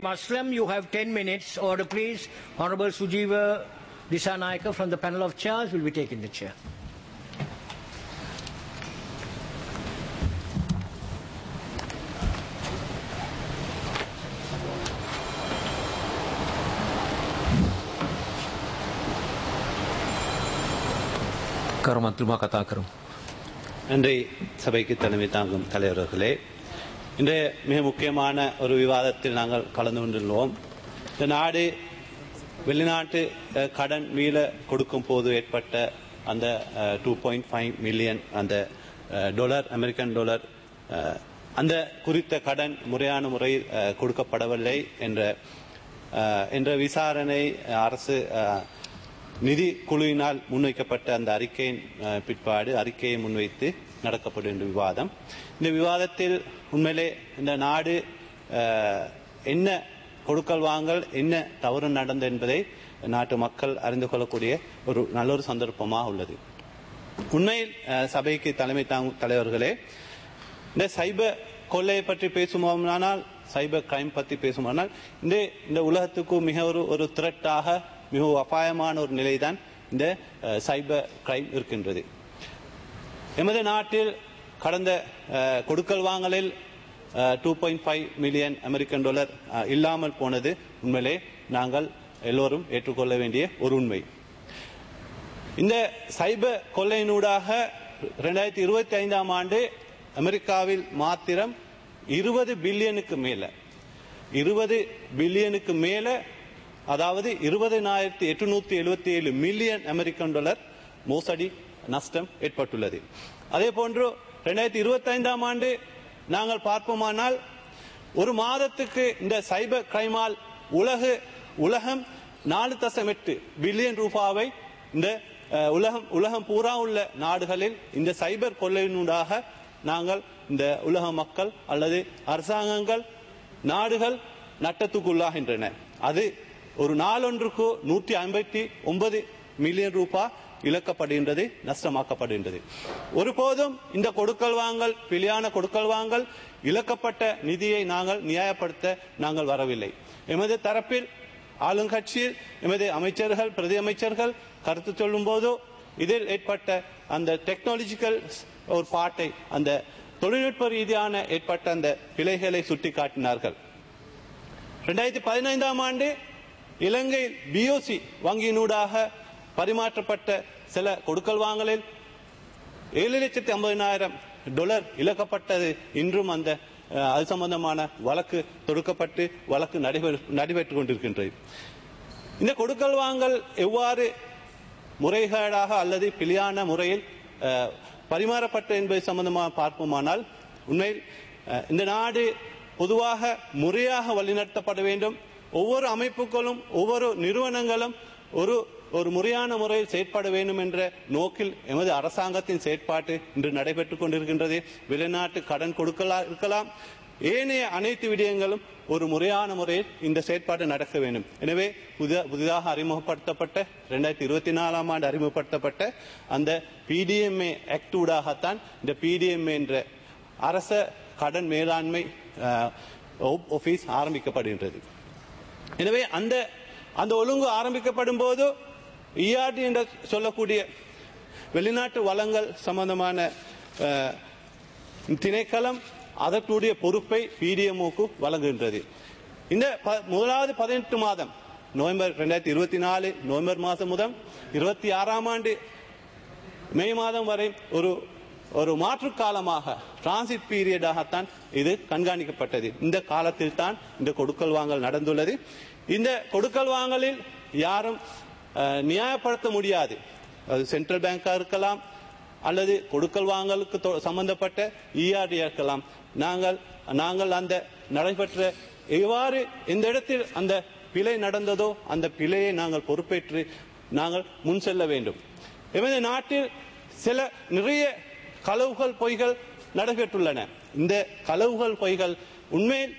Muslim, you have 10 minutes. Order, please. Honorable Sujiva Disanaika from the panel of chairs will be taking the chair. කරුමන්තුමා කතා කරමු. நன்றி சபைக்கு தலைமை தாங்கும் தலைவர்களே இன்றைய மிக முக்கியமான ஒரு விவாதத்தில் நாங்கள் கலந்து கொண்டுள்ளோம் இந்த நாடு வெளிநாட்டு அஹ், கடன் மீள கொடுக்கும் போது ஏற்பட்ட அந்த டூ பாயிண்ட் ஃபைவ் மில்லியன் அந்த அஹ், டாலர் அமெரிக்கன் டாலர் அஹ், அந்த குறித்த கடன் முறையான முறையில் அஹ், கொடுக்கப்படவில்லை என்ற அஹ், என்ற விசாரணை அஹ், அரசு அஹ், நிதி குழுவினால் முன்வைக்கப்பட்ட அந்த அறிக்கையின் அஹ், பிற்பாடு அறிக்கையை முன்வைத்து நடக்கப்படும் என்ற விவாதம் இந்த விவாதத்தில் உண்மையிலே இந்த நாடு அஹ், என்ன கொடுக்கல் வாங்கல் என்ன தவறு நடந்தது என்பதை நாட்டு மக்கள் அறிந்து கொள்ளக்கூடிய ஒரு நல்ல ஒரு சந்தர்ப்பமாக உள்ளது உண்மையில் அஹ், சபைக்கு தலைமை தாங்கும் தலைவர்களே இந்த சைபர் கொள்ளையை பற்றி பேசுமானால் சைபர் கிரைம் பற்றி பேசுமானால் இந்த இந்த உலகத்துக்கு மிக ஒரு ஒரு த்ரெட்டாக மிக அபாயமான ஒரு நிலைதான் இந்த அஹ், சைபர் கிரைம் இருக்கின்றது எமது நாட்டில் கடந்த அஹ், கொடுக்கல் வாங்கலில் two point five million American dollar அஹ், இல்லாமல் போனது உண்மையிலே நாங்கள் எல்லோரும் ஏற்றுக்கொள்ள வேண்டிய ஒரு உண்மை இந்த சைபர் கொள்ளையினூடாக ரெண்டாயிரத்தி இருபத்தி ஐந்தாம் ஆண்டு அமெரிக்காவில் மாத்திரம் இருபது பில்லியனுக்கு மேல இருபது பில்லியனுக்கு மேல அதாவது இருபதனாயிரத்தி எட்டுநூத்தி எழுபத்தி ஏழு மில்லியன் அமெரிக்கன் டாலர் மோசடி நஷ்டம் ஏற்பட்டுள்ளது அதே போன்று ரெண்டாயிரத்தி இருபத்தி ஐந்தாம் ஆண்டு நாங்கள் பார்ப்போமானால் ஒரு மாதத்துக்கு இந்த சைபர் கிரைமால் உலக உலகம் நாலு தசம் எட்டு பில்லியன் ரூபாவை இந்த அஹ், உலகம் உலகம் பூரா உள்ள நாடுகளில் இந்த சைபர் கொள்ளையினூடாக நாங்கள் இந்த உலக மக்கள் அல்லது அரசாங்கங்கள் நாடுகள் நட்டத்துக்குள்ளாகின்றன அது ஒரு நாளொன்றுக்கு நூற்றி ஐம்பத்தி ஒன்பது மில்லியன் ரூபாய் இழக்கப்படுகின்றது நஷ்டமாக்கப்படுகின்றது ஒருபோதும் இந்த கொடுக்கல் வாங்கல் பிழையான கொடுக்கல் வாங்கல் இழக்கப்பட்ட நிதியை நாங்கள் நியாயப்படுத்த நாங்கள் வரவில்லை எமது தரப்பில் ஆளுங்கட்சியில் எமது அமைச்சர்கள் பிரதி அமைச்சர்கள் கருத்து சொல்லும் போதோ இதில் ஏற்பட்ட அந்த டெக்னாலஜிக்கல் ஒரு பாட்டை அந்த தொழில்நுட்ப ரீதியான ஏற்பட்ட அந்த பிழைகளை சுட்டிக்காட்டினார்கள் ரெண்டாயிரத்தி பதினைந்தாம் ஆண்டு இலங்கையில் பிஓசி வங்கியினூடாக பரிமாற்றப்பட்ட சில கொடுக்கல் வாங்கலில் ஏழு லட்சத்தி ஐம்பதினாயிரம் டாலர் இழக்கப்பட்டது இன்றும் அந்த அஹ், அது சம்பந்தமான வழக்கு தொடுக்கப்பட்டு வழக்கு நடைபெறு நடைபெற்றுக் கொண்டிருக்கின்றது இந்த கொடுக்கல் வாங்கல் எவ்வாறு முறைகேடாக அல்லது பிழையான முறையில் அஹ், பரிமாறப்பட்ட என்பது சம்பந்தமாக பார்ப்போமானால் உண்மையில் அஹ், இந்த நாடு பொதுவாக முறையாக வழிநடத்தப்பட வேண்டும் ஒவ்வொரு அமைப்புகளும் ஒவ்வொரு நிறுவனங்களும் ஒரு ஒரு முறையான முறையில் செயற்பட வேண்டும் என்ற நோக்கில் எமது அரசாங்கத்தின் செயற்பாட்டு இன்று நடைபெற்றுக் கொண்டிருக்கின்றது வெளிநாட்டு கடன் கொடுக்கலாம் இருக்கலாம் ஏனைய அனைத்து விடயங்களும் ஒரு முறையான முறையில் இந்த செயற்பாடு நடக்க வேண்டும் எனவே புதித- புதிதாக அறிமுகப்படுத்தப்பட்ட இரண்டாயிரத்தி இருபத்தி நாலாம் ஆண்டு அறிமுகப்படுத்தப்பட்ட அந்த பிடிஎம்ஏ ஆக்ட் ஊடாகத்தான் இந்த பிடிஎம்ஏ என்ற அரச கடன் மேலாண்மை அஹ், ஒப்- ஆபீஸ் ஆரம்பிக்கப்படுகின்றது எனவே அந்த அந்த ஒழுங்கு ஆரம்பிக்கப்படும் போது இஆர்டி என்று சொல்லக்கூடிய வெளிநாட்டு வளங்கள் சம்பந்தமான அஹ், திணைக்களம் அதற்குரிய பொறுப்பை பிடிஎம்ஓக்கு வழங்குகின்றது இந்த ப- முதலாவது பதினெட்டு மாதம் நவம்பர் ரெண்டாயிரத்தி இருபத்தி நாலு நவம்பர் மாதம் முதல் இருபத்தி ஆறாம் ஆண்டு மே மாதம் வரை ஒரு ஒரு மாற்று காலமாக டிரான்சிட் பீரியடாகத்தான் இது கண்காணிக்கப்பட்டது இந்த காலத்தில் தான் இந்த கொடுக்கல் வாங்கல் நடந்துள்ளது இந்த கொடுக்கல் வாங்கலில் யாரும் அஹ், நியாயப்படுத்த முடியாது அது சென்ட்ரல் பேங்கா இருக்கலாம் அல்லது கொடுக்கல் வாங்கலுக்கு தொ- சம்பந்தப்பட்ட இஆர்டி இருக்கலாம் நாங்கள் நாங்கள் அந்த நடைபெற்ற எவ்வாறு எந்த இடத்தில் அந்த பிழை நடந்ததோ அந்த பிழையை நாங்கள் பொறுப்பேற்று நாங்கள் முன் செல்ல வேண்டும் எமது நாட்டில் சில நிறைய களவுகள் பொய்கள் நடைபெற்றுள்ளன இந்த களவுகள் பொய்கள் உண்மையில்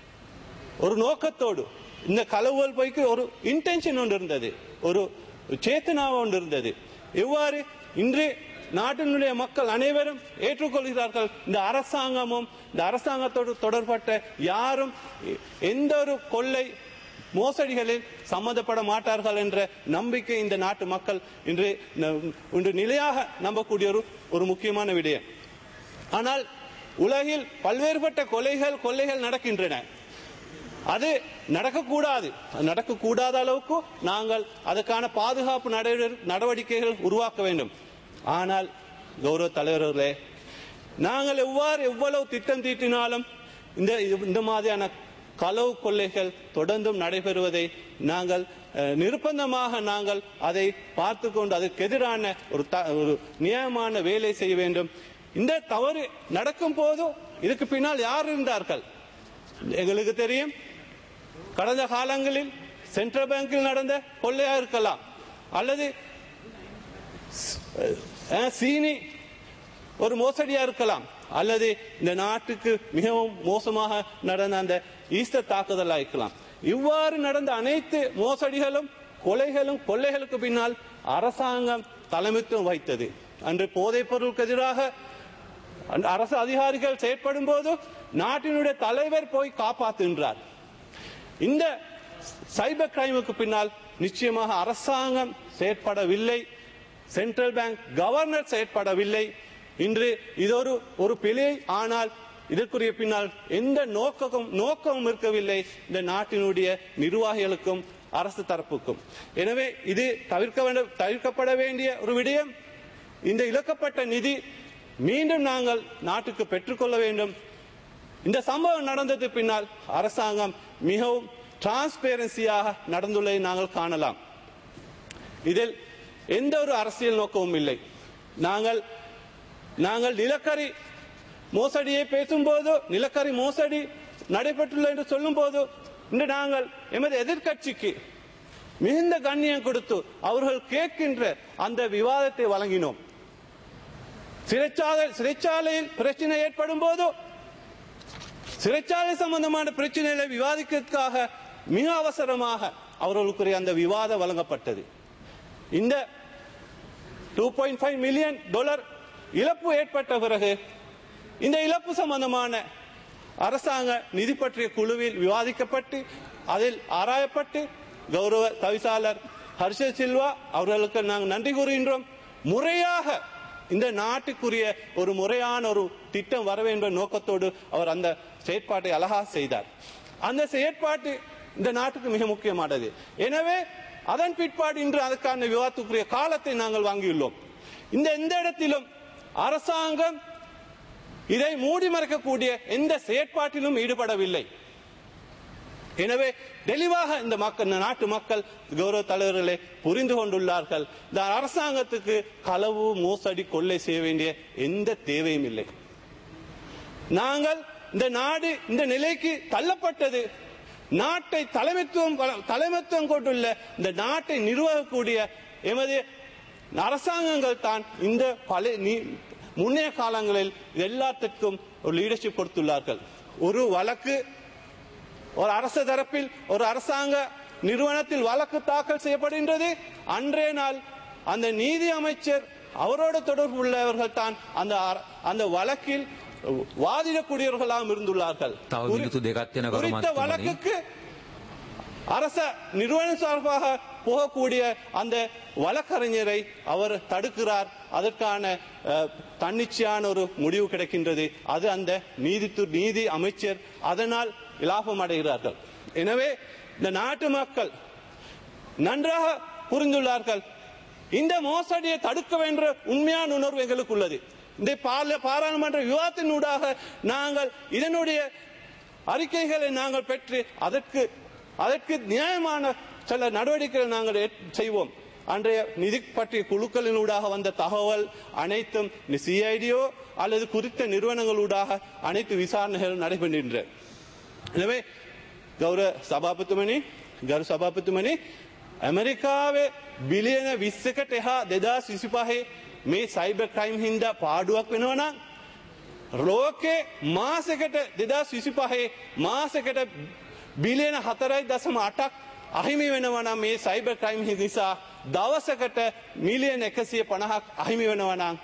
ஒரு நோக்கத்தோடு இந்த களவுகள் பொய்க்கு ஒரு இன்டென்ஷன் ஒன்று இருந்தது ஒரு சேத்தனா ஒன்று இருந்தது எவ்வாறு இன்று நாட்டினுடைய மக்கள் அனைவரும் ஏற்றுக்கொள்கிறார்கள் இந்த அரசாங்கமும் இந்த அரசாங்கத்தோடு தொடர்பட்ட யாரும் எ- எந்த ஒரு கொள்ளை மோசடிகளில் சம்மந்தப்பட மாட்டார்கள் என்ற நம்பிக்கை இந்த நாட்டு மக்கள் இன்று ந- இன்று நிலையாக நம்பக்கூடிய ஒரு ஒரு முக்கியமான விடயம் ஆனால் உலகில் பல்வேறுபட்ட கொலைகள் கொள்ளைகள் நடக்கின்றன அது நடக்கக்கூடாது அது நடக்கக்கூடாத அளவுக்கு நாங்கள் அதற்கான பாதுகாப்பு நடவடி- நடவடிக்கைகள் உருவாக்க வேண்டும் ஆனால் கௌரவ தலைவர்களே நாங்கள் எவ்வாறு எவ்வளவு திட்டம் தீட்டினாலும் இந்த இந்த மாதிரியான களவு கொள்ளைகள் தொடர்ந்தும் நடைபெறுவதை நாங்கள் அஹ், நிர்பந்தமாக நாங்கள் அதை பார்த்து கொண்டு அதற்கு எதிரான ஒரு த- ஒரு நியாயமான வேலை செய்ய வேண்டும் இந்த தவறு நடக்கும் போது இதுக்கு பின்னால் யார் இருந்தார்கள் எங்களுக்கு தெரியும் கடந்த காலங்களில் சென்ட்ரல் பேங்கில் நடந்த கொள்ளையா இருக்கலாம் அல்லது அஹ், சீனி ஒரு மோசடியா இருக்கலாம் அல்லது இந்த நாட்டுக்கு மிகவும் மோசமாக நடந்த அந்த ஈஸ்டர் தாக்குதலா இருக்கலாம் இவ்வாறு நடந்த அனைத்து மோசடிகளும் கொலைகளும் கொள்ளைகளுக்கு பின்னால் அரசாங்கம் தலைமைத்துவம் வைத்தது அன்று போதைப் பொருளுக்கு எதிராக அந்த அரசு அதிகாரிகள் செயற்படும் போது நாட்டினுடைய தலைவர் போய் காப்பாற்றுகின்றார் இந்த சைபர் கிரைமுக்கு பின்னால் நிச்சயமாக அரசாங்கம் செயற்படவில்லை சென்ட்ரல் பேங்க் கவர்னர் செயற்படவில்லை இன்று இது ஒரு ஒரு பிழை ஆனால் இதற்குரிய பின்னால் எந்த நோக்கமும் நோக்கமும் இருக்கவில்லை இந்த நாட்டினுடைய நிர்வாகிகளுக்கும் அரசு தரப்புக்கும் எனவே இது தவிர்க்க வேண்டும் தவிர்க்கப்பட வேண்டிய ஒரு விடயம் இந்த இழக்கப்பட்ட நிதி மீண்டும் நாங்கள் நாட்டுக்கு பெற்றுக்கொள்ள வேண்டும் இந்த சம்பவம் நடந்தது பின்னால் அரசாங்கம் மிகவும் டிரான்ஸ்பேரன்சியாக நடந்துள்ளதை நாங்கள் காணலாம் இதில் எந்த ஒரு அரசியல் நோக்கமும் இல்லை நாங்கள் நாங்கள் நிலக்கரி மோசடியை பேசும்போது நிலக்கரி மோசடி நடைபெற்றுள்ள என்று சொல்லும் போது இன்று நாங்கள் எமது எதிர்க்கட்சிக்கு மிகுந்த கண்ணியம் கொடுத்து அவர்கள் கேட்கின்ற அந்த விவாதத்தை வழங்கினோம் சிறைச்சாலை சிறைச்சாலையில் பிரச்சனை ஏற்படும் போது சிறைச்சாலை சம்பந்தமான பிரச்சனைகளை விவாதிக்கிறதுக்காக மிக அவசரமாக அவர்களுக்குரிய அந்த விவாதம் வழங்கப்பட்டது இந்த two point five million dollar இழப்பு ஏற்பட்ட பிறகு இந்த இழப்பு சம்பந்தமான அரசாங்க நிதி பற்றிய குழுவில் விவாதிக்கப்பட்டு அதில் ஆராயப்பட்டு கௌரவ தவிசாளர் ஹர்ஷ சில்வா அவர்களுக்கு நாங்கள் நன்றி கூறுகின்றோம் முறையாக இந்த நாட்டுக்குரிய ஒரு முறையான ஒரு திட்டம் வர வேண்டும் என்ற நோக்கத்தோடு அவர் அந்த செயற்பாட்டை அழகா செய்தார் அந்த செயற்பாட்டு இந்த நாட்டுக்கு மிக முக்கியமானது எனவே அதன் பிற்பாடு இன்று அதற்கான விவாதத்துக்குரிய காலத்தை நாங்கள் வாங்கியுள்ளோம் இந்த எந்த இடத்திலும் அரசாங்கம் இதை மூடி மறைக்கக்கூடிய எந்த செயற்பாட்டிலும் ஈடுபடவில்லை எனவே தெளிவாக இந்த மக்கள் இந்த நாட்டு மக்கள் கௌரவ தலைவர்களை புரிந்து கொண்டுள்ளார்கள் இந்த அரசாங்கத்துக்கு களவு மோசடி கொள்ளை செய்ய வேண்டிய எந்த தேவையும் இல்லை நாங்கள் இந்த நாடு இந்த நிலைக்கு தள்ளப்பட்டது நாட்டை தலைமைத்துவம் வ- தலைமைத்துவம் கொண்டுள்ள இந்த நாட்டை நிர்வகிக்கக்கூடிய எமது அரசாங்கங்கள் தான் இந்த பழைய நீ- முன்னைய காலங்களில் இது எல்லாத்திற்கும் ஒரு லீடர்ஷிப் கொடுத்துள்ளார்கள் ஒரு வழக்கு ஒரு அரசு தரப்பில் ஒரு அரசாங்க நிறுவனத்தில் வழக்கு தாக்கல் செய்யப்படுகின்றது அன்றைய நாள் அந்த நீதி அமைச்சர் அவரோடு தொடர்பு உள்ளவர்கள் தான் அந்த அர- அந்த வழக்கில் வாதிடக்கூடியவர்களாகவும் இருந்துள்ளார்கள் தவ மினித்து දෙකක් තියෙන குறித்த කරුමත් வழக்குக்கு அரச நிறுவனம் சார்பாக போகக்கூடிய அந்த வழக்கறிஞரை அவர் தடுக்கிறார் அதற்கான அஹ், தன்னிச்சையான ஒரு முடிவு கிடைக்கின்றது அது அந்த நீதித்து நீதி அமைச்சர் அதனால் இலாபம் அடைகிறார்கள் எனவே இந்த நாட்டு மக்கள் நன்றாக புரிந்துள்ளார்கள் இந்த மோசடியை தடுக்க வேண்டிய உண்மையான உணர்வு எங்களுக்கு உள்ளது இந்த பாராள- பாராளுமன்ற விவாதத்தினூடாக நாங்கள் இதனுடைய அறிக்கைகளை நாங்கள் பெற்று அதற்கு அதற்கு நியாயமான சில நடவடிக்கைகளை நாங்கள் ஏற்- செய்வோம் அன்றைய நிதி பற்றிய குழுக்களினூடாக வந்த தகவல் அனைத்தும் சிஐடியோ அல்லது குறித்த நிறுவனங்களூடாக அனைத்து விசாரணைகள் நடைபெறுகின்றன எனவே ගෞර සභාපතුමනි ගරු සභාපතුමනි ඇමරිකාවේ බිලියන විස්සකට එහා දෙදා සිසිපහේ මේ සයිබ ක්‍රයිම් හින්ද පාඩුවක් වෙනවනම් ලෝකේ මාසකට දෙදා සිසිපහේ මාසකට බිලියන හතරයි දසම අටක් අහිමි වෙනවනම් මේ සයිබ ක්‍රයිම් නිසා දවසකට මිලියන එකසිය පණහක් අහිමි වෙනවනම්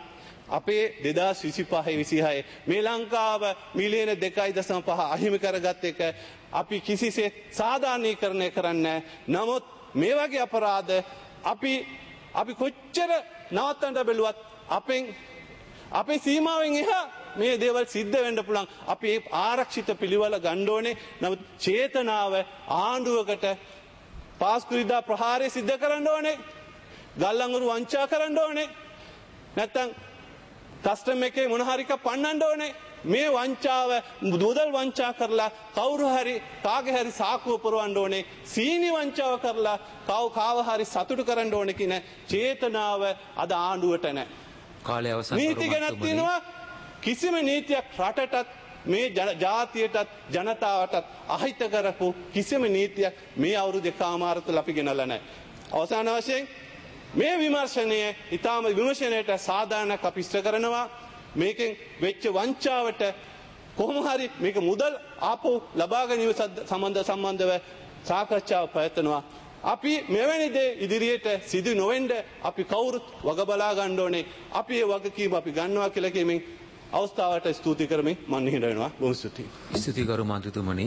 අපේ දෙදස් විසිපහහි විසිහය මේ ලංකාව මිලියන දෙකයි දසම පහ අහිමි කරගත් එක අපි කිසිසේ සාධානය කරණය කරන්න. නමුත් මේ වගේ අපරාධ අපි අපි කොච්චර නවත්තන්ට බැලුවත් අපෙන් අපේ සීමාවෙන් එහා මේ දේවල් සිද්ධ වෙන්ඩ පුළන් අපි ඒ ආරක්ෂිත පිළිවල ගණ්ඩෝනේ නමුත් චේතනාව ආණ්ඩුවකට පාස්කුරිදා ප්‍රහාරය සිද්ධ කරන්න ඕනේ ගල්ලංගුරු වංචා කරන්න ඕනේ නැත්තං කස්ටම එකේ මොනහරික පන්නන්න ඕනේ මේ වංචාව මුදල් වංචා කරලා කවුරු හරි කාගෙ හරි සාකුව පුරුවන්ඩ ඕනේ සීනි වංචාව කරලා කව් කාව හරි සතුටු කරන්න ඕන කියන චේතනාව අද ආණ්ඩුවට නෑ. කාලය අවසන් නීති ගැනත් තියෙනවා කිසිම නීතියක් රටටත් මේ ජන- ජාතියටත් ජනතාවටත් අහිත කරපු කිසිම නීතියක් මේ අවුරු දෙකාමාරතුල අපි ගෙනල්ල නෑ. අවසාන වශයෙන් මේ විමර්ශනය ඉතාම විමර්ශනයට සාධානයක් අපිස්්ට කරනවා මේකෙන් වෙච්ච වංචාවට කොහොමහරි මේක මුදල් ආපු ලබාගනිව සම්බන්ධ සම්බන්ධව සාකච්ඡාව පැත්තනවා. අපි මෙවැනිදේ ඉදිරියට සිදු නොවෙන්ඩ අපි කවුරුත් වගබලා ගණ්ඩෝනේ අපි ඒ වගකීම අපි ගන්නවා කියලකීමෙන් අවස්ථාවට ස්තුති කරමින් මන්හිටනවා බොම ස්තුතියි. ස්තුතිකරු මන්ත්‍රතුමනි